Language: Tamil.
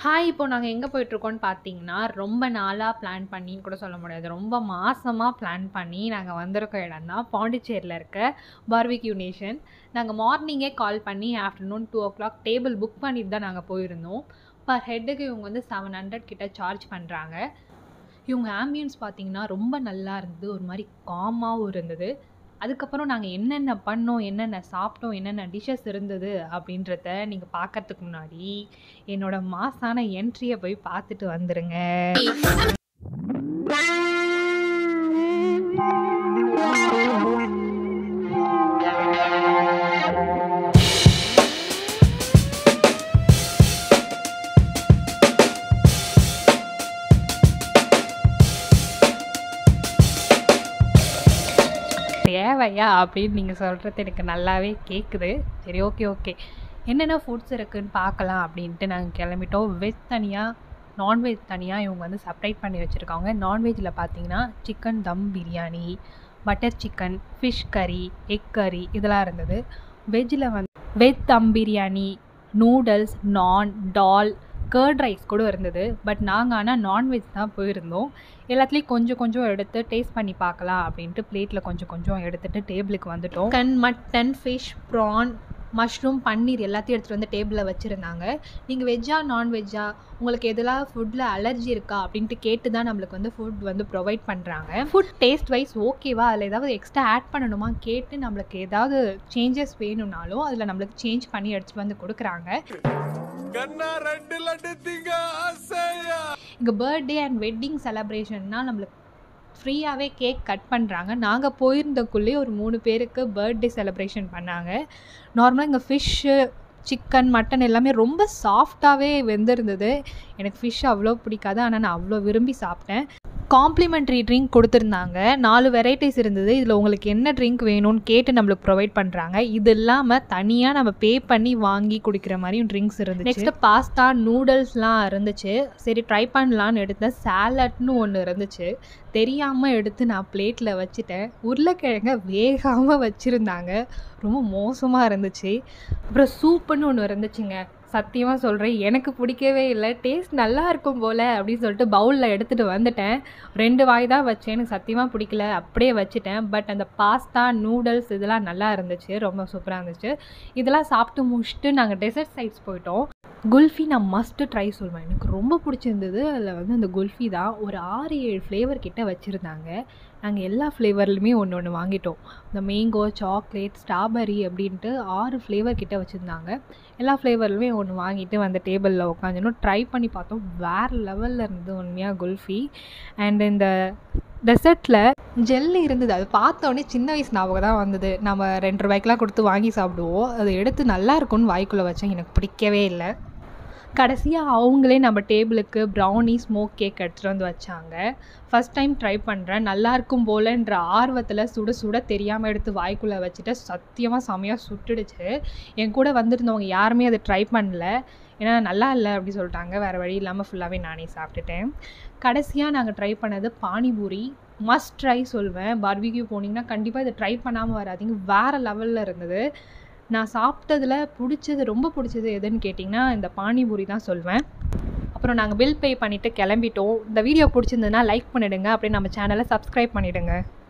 ஹாய் இப்போ நாங்க எங்க போயிட்டுருக்கோம்னு பார்த்தீங்கன்னா, ரொம்ப நாளா பிளான் பண்ணின்னு கூட சொல்ல முடியாது. ரொம்ப மாசமா பிளான் பண்ணி நாங்க வந்திருக்க இடம் தான் பாண்டிச்சேரியில இருக்க பார்பிக்யூ நேஷன். நாங்க மார்னிங்கே கால் பண்ணி ஆஃப்டர்நூன் 2:00 டேபிள் புக் பண்ணிட்டு தான் நாங்க போயிருந்தோம். பர் ஹெட்டுக்கு இவங்க வந்து 700 கிட்ட சார்ஜ் பண்றாங்க. இவங்க ஆம்பியன்ஸ் பார்த்தீங்கன்னா, ரொம்ப நல்லா இருந்தது. ஒரு மாரி காமாவும் இருந்தது. அதுக்கப்புறம் நாங்க என்னென்ன பண்ணோம், என்னென்ன சாப்பிட்டோம், என்னென்ன டிஷ்ஷஸ் இருந்தது அப்படின்றத நீங்க பார்க்கறதுக்கு முன்னாடி, என்னோட மாஸான என்ட்ரிய போய் பார்த்துட்டு வந்துருங்க. தேவையா? அப்படின்னு நீங்க சொல்றது எனக்கு நல்லாவே கேட்குது. சரி ஓகே, ஓகே. என்னென்ன ஃபுட்ஸ் இருக்குன்னு பார்க்கலாம் அப்படின்ட்டு நாங்க கிளம்பிட்டோம். வெஜ் தனியா, நான்வெஜ் தனியா இவங்க வந்து செப்பரேட் பண்ணி வச்சிருக்காங்க. நான்வெஜ்ல பார்த்தீங்கன்னா, chicken dum biryani, butter chicken, fish curry, egg curry இதெல்லாம் இருந்தது. வெஜ்ல வந்து வெஜ் தம் பிரியாணி, நூடுல்ஸ், நான், டால், கர்ட் ரைஸ் கூட இருந்தது. பட் நாங்க ஆனா நான்வெஜ் தான் போயிருந்தோம். எல்லாத்துலயும் கொஞ்சம் கொஞ்சம் எடுத்து டேஸ்ட் பண்ணி பார்க்கலாம் அப்படின்ட்டு பிளேட்ல கொஞ்சம் கொஞ்சம் எடுத்துட்டு டேபிளுக்கு வந்துட்டோம். Chicken, mutton, fish, prawn, mushroom, paneer எல்லாத்தையும் எடுத்துட்டு வந்து டேபிள்ல வச்சிருந்தாங்க. நீங்க வெஜ்ஜா, நான்வெஜ்ஜா உங்களுக்கு எதெல்லாம் ஃபுட்ல அலர்ஜி இருக்கா அப்படின்ட்டு கேட்டு தான் நம்மளுக்கு வந்து ஃபுட் வந்து ப்ரொவைட் பண்றாங்க. ஃபுட் டேஸ்ட் வைஸ் ஓகேவா? அதில ஏதாவது எக்ஸ்ட்ரா ஆட் பண்ணணுமா? கேட்டு நம்மளுக்கு ஏதாவது சேஞ்சஸ் வேணும்னாலும் அதில நம்மளுக்கு சேஞ்ச் பண்ணி எடுத்துட்டு வந்து குடுக்குறாங்க. கண்ணா ரெண்டு லட்டு திங்க ஆசையா இங்க பர்த்டே அண்ட் வெட்டிங் செலிப்ரேஷன்னா நம்மளுக்கு ஃப்ரீயாவே கேக் கட் பண்றாங்க. நாங்க போயிருந்தக்குள்ளயே ஒரு 3 பேருக்கு பர்த்டே செலிப்ரேஷன் பண்ணாங்க. நார்மலா இங்க ஃபிஷ்ஷு, சிக்கன், மட்டன் எல்லாமே ரொம்ப சாஃப்ட்டாவே வெந்திருந்தது. எனக்கு ஃபிஷ் அவ்வளோ பிடிக்காது. ஆனா நான் அவ்வளோ விரும்பி சாப்பிட்டேன். Complementary drink குடுத்துருந்தாங்க. 4 வெரைட்டீஸ் இருந்தது. இதில உங்களுக்கு என்ன ட்ரிங்க் வேணும்னு கேட்டு நம்மளுக்கு ப்ரொவைட் பண்றாங்க. இது இல்லாம தனியா நம்ம பே பண்ணி வாங்கி குடிக்கிற மாரியும் ட்ரிங்க்ஸ் இருந்துச்சு. நெக்ஸ்ட்டு பாஸ்தா, நூடுல்ஸ்லாம் இருந்துச்சு. சரி ட்ரை பண்ணலான்னு எடுத்தேன். சாலட்ன்னு ஒண்ணு இருந்துச்சு. தெரியாம எடுத்து நான் பிளேட்ல வச்சுட்டேன். உருளைக்கிழங்க வேகாம வச்சிருந்தாங்க. ரொம்ப மோசமா இருந்துச்சு. அப்புறம் சூப்புன்னு ஒண்ணு இருந்துச்சுங்க. சத்தியமா சொல்றேன் எனக்கு பிடிக்கவே இல்ல. டேஸ்ட் நல்லா இருக்கும் போல அப்படின்னு சொல்லிட்டு பவுல்ல எடுத்துட்டு வந்துட்டேன். 2 வாய் தான் வச்சேன். எனக்கு சத்தியமா பிடிக்கல. அப்படியே வச்சுட்டேன். பட் அந்த பாஸ்தா, நூடுல்ஸ் இதெல்லாம் நல்லா இருந்துச்சு. ரொம்ப சூப்பரா இருந்துச்சு. இதெல்லாம் சாப்பிட்டு முடிச்சுட்டு நாங்க டெசர்ட் சைட்ஸ் போயிட்டோம். குல்ஃபி நான் மஸ்ட் ட்ரை சொல்வேன். எனக்கு ரொம்ப பிடிச்சிருந்தது. அதில வந்து அந்த குல்ஃபி தான். ஒரு 6, 7 ஃப்ளேவர் கிட்ட வச்சிருந்தாங்க. நாங்க எல்லா ஃப்ளேவர்லயுமே ஒண்ணு ஒண்ணு வாங்கிட்டோம். இந்த மேங்கோ, சாக்லேட், ஸ்ட்ராபெர்ரி அப்படின்ட்டு 6 ஃப்ளேவர் கிட்ட வச்சிருந்தாங்க. எல்லா ஃப்ளேவர்லயுமே ஒண்ணு வாங்கிட்டு வந்து டேபிள்ல உட்காந்துனோம். ட்ரை பண்ணி பார்த்தோம். வேற லெவல்ல இருந்தது உண்மையா குல்ஃபி. அண்ட் இந்த டெசர்ட்ல ஜெல்லி இருந்தது. அது பார்த்தோனே சின்ன வயசு ஞாபகம் தான் வந்தது. நம்ம ரூ. 2லாம் கொடுத்து வாங்கி சாப்பிடுவோம். அத எடுத்து நல்லா இருக்கும்னு வாய்க்குள்ள வச்சேன். எனக்கு பிடிக்கவே இல்ல. கடைசியா அவங்களே நம்ம டேபிளுக்கு ப்ரௌனி, ஸ்மோக் கேக் எடுத்துட்டு வந்து வச்சாங்க. ஃபர்ஸ்ட் டைம் ட்ரை பண்றேன். நல்லாயிருக்கும் போலன்ற ஆர்வத்தில சுட சுட தெரியாம எடுத்து வாய்க்குள்ள வச்சுட்டேன். சத்தியமா செமையா சுட்டுடுச்சு. என் கூட வந்திருந்தவங்க யாருமே அத ட்ரை பண்ணல. ஏன்னா நல்லா இல்ல அப்படி சொல்லிட்டாங்க. வேற வழி இல்லாம ஃபுல்லாவே நானே சாப்பிட்டுட்டேன். கடைசியா நாங்க ட்ரை பண்ணது பானிபூரி. மஸ்ட் ட்ரை சொல்வேன். பார்பிக்யூ போனீங்கன்னா கண்டிப்பா இத ட்ரை பண்ணாம வராதீங்க. வேற லெவல்ல இருந்தது. நான் சாப்பிட்டதுல புடிச்சது ரொம்ப புடிச்சது எதுன்னு கேட்டீங்கன்னா, இந்த பானிபூரி தான் சொல்வேன். அப்புறம் நாங்க பில் பே பண்ணிட்டு கிளம்பிட்டோம். இந்த வீடியோ புடிச்சிருந்ததுன்னா லைக் பண்ணிடுங்க. அப்படியே நம்ம சேனல சப்ஸ்கிரைப் பண்ணிடுங்க.